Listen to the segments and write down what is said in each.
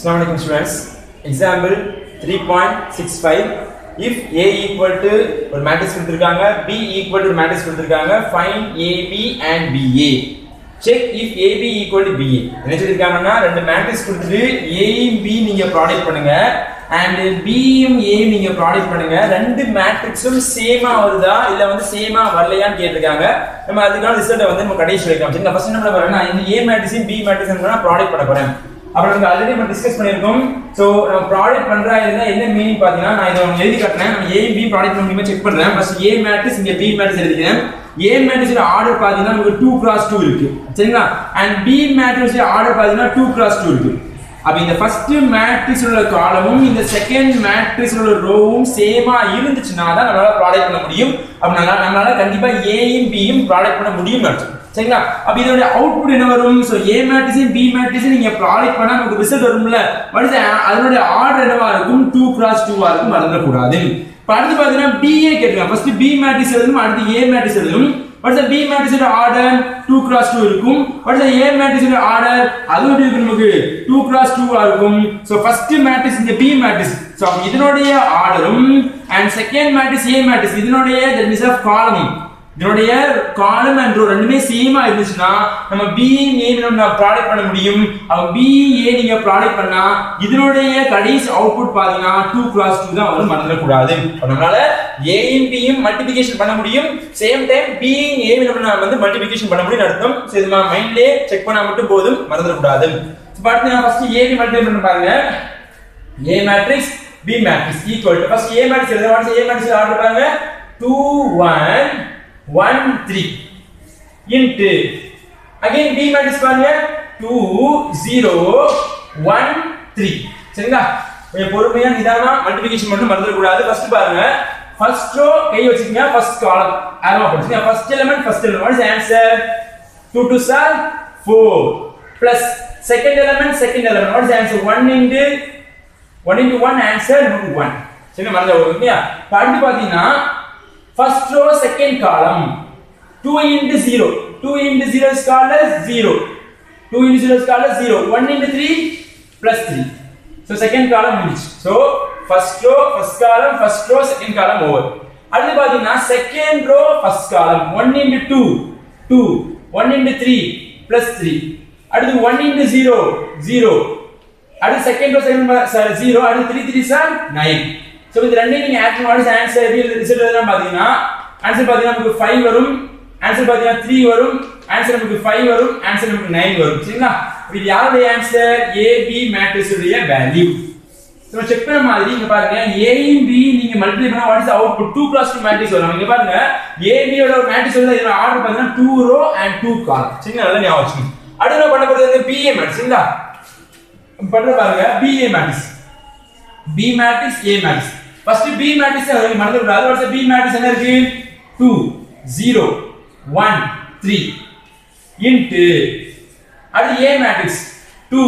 Assalamu alaikum students. Example 3.65 if A equal to ஒரு matrix கொடுத்திருக்காங்க B equal to matrix கொடுத்திருக்காங்க find AB and BA check if AB equal to BA என்ன சொல்லிருக்காங்கன்னா ரெண்டு matrix கொடுத்துட்டு A யும் B நீங்க product பண்ணுங்க and B யும் A யும் நீங்க ப்ராடக்ட் பண்ணுங்க ரெண்டு மேட்ரிக்ஸும் சேமா வருதா இல்ல வந்து சேமா வரலையான்னு கேட்டிருக்காங்க நம்ம அதுக்கான ரிசல்ட்டை வந்து நம்ம கடைசி வைக்கலாம் சரிங்களா ஃபர்ஸ்ட் என்ன பண்ண போறேன் நான் இந்த A மேட்ரிக்ஸையும் B மேட்ரிக்ஸையும் நான் ப்ராடக்ட் பண்ண போறேன் அப்புறம் நம்ம ஆல்ரெடி நம்ம டிஸ்கஸ் பண்ணியிருக்கோம் ஸோ நம்ம ப்ராடக்ட் பண்றா இருந்தா என்ன மீனிங் பார்த்தீங்கன்னா நான் இதை உங்களுக்கு எழுதி காட்டுறேன் நான் ஏ பி ப்ராடக்ட் பண்ண முடியுமா செக் பண்றேன் ஃபர்ஸ்ட் ஏ மேட்ரிக்ஸ் இங்க பி மேட்ரிக்ஸ் எழுதிக்கிறேன் ஏ மேட்ரிக்ஸோட ஆர்டர் பார்த்தீங்கன்னா நமக்கு டூ கிராஸ் டூ இருக்கு சரிங்களா அண்ட் பி மேட்ரிக்ஸோட ஆர்டர் பார்த்தீங்கன்னா டூ கிராஸ் டூ இருக்கு அப்ப இந்த ஃபர்ஸ்ட் மேட்ரிக்ஸ் உள்ள காலமும் இந்த செகண்ட் மேட்ரிக்ஸ் உள்ள ரோவும் சேமா இருந்துச்சுன்னா தான் நம்மளால ப்ராடக்ட் பண்ண முடியும் அப்ப நம்மளால நம்மளால கண்டிப்பா ஏயும் பியும் ப்ராடக்ட் பண்ண முடியும் அர்த்தம் சரிங்களா அப்ப இதோட அவுட்புட் என்ன வரும் சோ ஏ மேட்ரிக்ஸையும் பி மேட்ரிக்ஸையும் நீங்க ப்ராடக்ட் பண்ணா நமக்கு ரிசல்ட் வரும்ல what is the- அதனுடைய ஆர்டர் என்னவா இருக்கும் டூ கிராஸ் டூவா இருக்கும் மறந்துடக்கூடாது இப்ப அடுத்து பாத்தீங்கன்னா பிஏ கேட்டுருங்க ஃபர்ஸ்ட் பி மேட்ரிக்ஸ் எழுதணும் அடுத்து ஏ மேட்ரிக்ஸ் எழுதணும் what is the b matrix ஓட ஆர்டர் 2 cross 2 இருக்கும் what is the a matrix ஓட ஆர்டர் அது எப்படி இருக்கும் நமக்கு 2 cross 2 ஆ இருக்கும் சோ ஃபர்ஸ்ட் மேட்ரிக்ஸ் இந்த b மேட்ரிக்ஸ் சோ அப்ப இதனுடைய ஆர்டரும் and second matrix a matrix இதனுடைய that means of column இதனுடைய காலம் அண்ட் ரோ ரெண்டுமே சேமா இருந்துச்சுன்னா நம்ம பி ஏ நம்ம ப்ராடக்ட் பண்ண முடியும் அப்ப பி ஏ நீங்க ப்ராடக்ட் பண்ணா இதனுடைய கடைசி அவுட்புட் பாத்தீங்கன்னா டூ கிராஸ் டூ தான் வரும் மறந்துடக்கூடாது அப்ப நம்மளால ஏயும் பியும் மல்டிபிகேஷன் பண்ண முடியும் சேம் டைம் பியும் ஏயும் நம்ம வந்து மல்டிபிகேஷன் பண்ண முடியும் அர்த்தம் சோ இது நம்ம மைண்ட்லயே செக் பண்ணா மட்டும் போதும் மறந்துடக்கூடாது இப்ப அடுத்து நான் ஃபர்ஸ்ட் ஏபி மல்டிபிளை பண்ண பாருங்க A matrix B matrix equal to first A matrix எழுதுங்க what is A matrix order பாருங்க 2 1 1 3 into again B matrix பாருங்க 2 0 1 3 சரிங்களா கொஞ்சம் பொறுமையா நிதானமா மல்டிபிகேஷன் மட்டும் மறந்துட கூடாது ஃபர்ஸ்ட் பாருங்க ஃபர்ஸ்ட் ரோ கை வச்சுக்கங்க ஃபர்ஸ்ட் காலம் ஆரோ போடுங்க first element first element what is answer 2 2 சார் 4 plus second element second element what is the answer 1 into 1 into 1 answer root 1 சரி மறந்து வரும் இல்லையா இப்ப அடுத்து பாத்தீங்கன்னா first row second column 2 into 0 2 into 0 is called as 0 2 into 0 is called as 0 1 into 3 plus 3 so second column முடிச்சு so first row first column first row second column over அடுத்து பாத்தீங்கன்னா second row first column 1 into 2 2 1 into 3 plus 3 அடுத்து 1 into 0 0 அடுத்து second row second sir 0 அடுத்து 3 3 sir 9 so இது ரெண்டையும் நீங்க add பண்ணி ஆன்சர் எப்படி ரிசல்ட் எல்லாம் பாத்தீங்கன்னா ஆன்சர் பாத்தீங்கன்னா நமக்கு 5 வரும் ஆன்சர் பாத்தீங்கன்னா 3 வரும் ஆன்சர் நமக்கு 5 வரும் ஆன்சர் நமக்கு 9 வரும் சரிங்களா இது யாருடைய ஆன்சர் AB மேட்ரிக்ஸ் உடைய வேல்யூ நம்ம செக் பண்ண மாதிரி இங்க பாருங்க ஏயும் பி நீங்க மல்டிப்ளை பண்ணா what is output 2 cross 2 matrix வரும் இங்க பாருங்க ஏபி யோட ஒரு மேட்ரிக்ஸ் வந்து இதோட ஆர்டர் பாத்தீங்கன்னா 2 ரோ அண்ட் 2 காலம் சரிங்களா நல்லா ஞாபகம் வச்சுக்கோங்க அடுத்து நம்ம பண்ண போறது வந்து பிஏ மேட்ரிக்ஸ் சரிங்களா பண்ற பாருங்க BA matrix B matrix A matrix first B matrix அது மறந்து விடாது வாட்ஸ் பி மேட்ரிக்ஸ் என்ன இருக்கு 2 0 1 3 இன்டு அடுத்து ஏ மேட்ரிக்ஸ் 2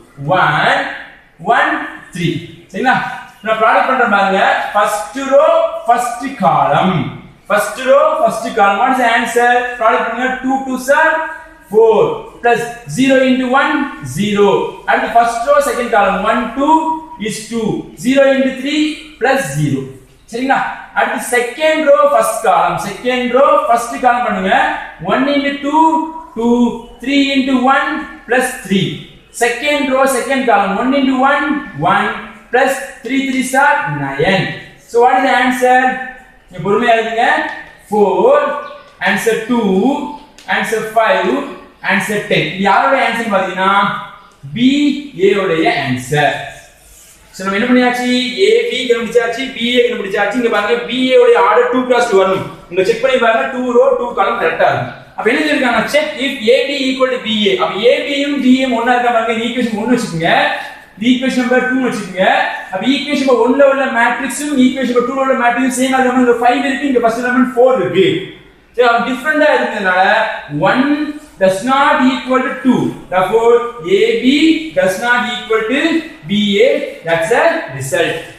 1 1 3 சரிங்களா நான் ப்ராடக்ட் பண்ற பாருங்க first row first column first row first column what is answer product பண்ணுங்க 2 2 சார் 4 plus 0 into 1 0 and the first row second column 1 2 is 2 0 into 3 plus 0 சரிங்களா அடுத்து second row first column second row first column பண்ணுங்க 1 into 2 2 3 into 1 plus 3 second row second column 1 into 1 1 plus 3 3 are 9 so what is the answer நீங்க பொறுமையா எழுதுங்க 4 answer 2 answer 5 answer 10 இது யாரோட answer பாத்தீங்கன்னா B A உடைய ஆன்சர் சோ நம்ம என்ன பண்ணியாச்சு ஏ பி கண்டுபிடிச்சாச்சு பி ஏ கண்டுபிடிச்சாச்சு இங்க பாருங்க பி ஏ உடைய ஆர்டர் 2 கிராஸ் 2 வரணும் இங்க செக் பண்ணி பாருங்க 2 ரோ 2 காலம் கரெக்ட்டா இருக்கும் அப்ப என்ன சொல்லிருக்காங்க check if AB equal to BA அப்ப ஏபியும் பிஏயும் ஒண்ணா இருக்கா பாருங்க இந்த ஈக்குவேஷன் 1 வச்சுக்கோங்க ஈக்குவேஷன் நம்பர் 2 வச்சுக்கோங்க அப்ப ஈக்குவேஷன் நம்பர் 1 ல உள்ள மேட்ரிக்ஸும் ஈக்குவேஷன் நம்பர் 2 ல உள்ள மேட்ரிக்ஸும் சேம் அது இங்க 5 இருக்கு இங்க ஃபர்ஸ்ட் எலிமெண்ட் 4 இருக்கு சரி அது டிஃபரெண்டா இருக்கிறதுனால 1 does not equal to 2 therefore AB does not equal to BA that's a result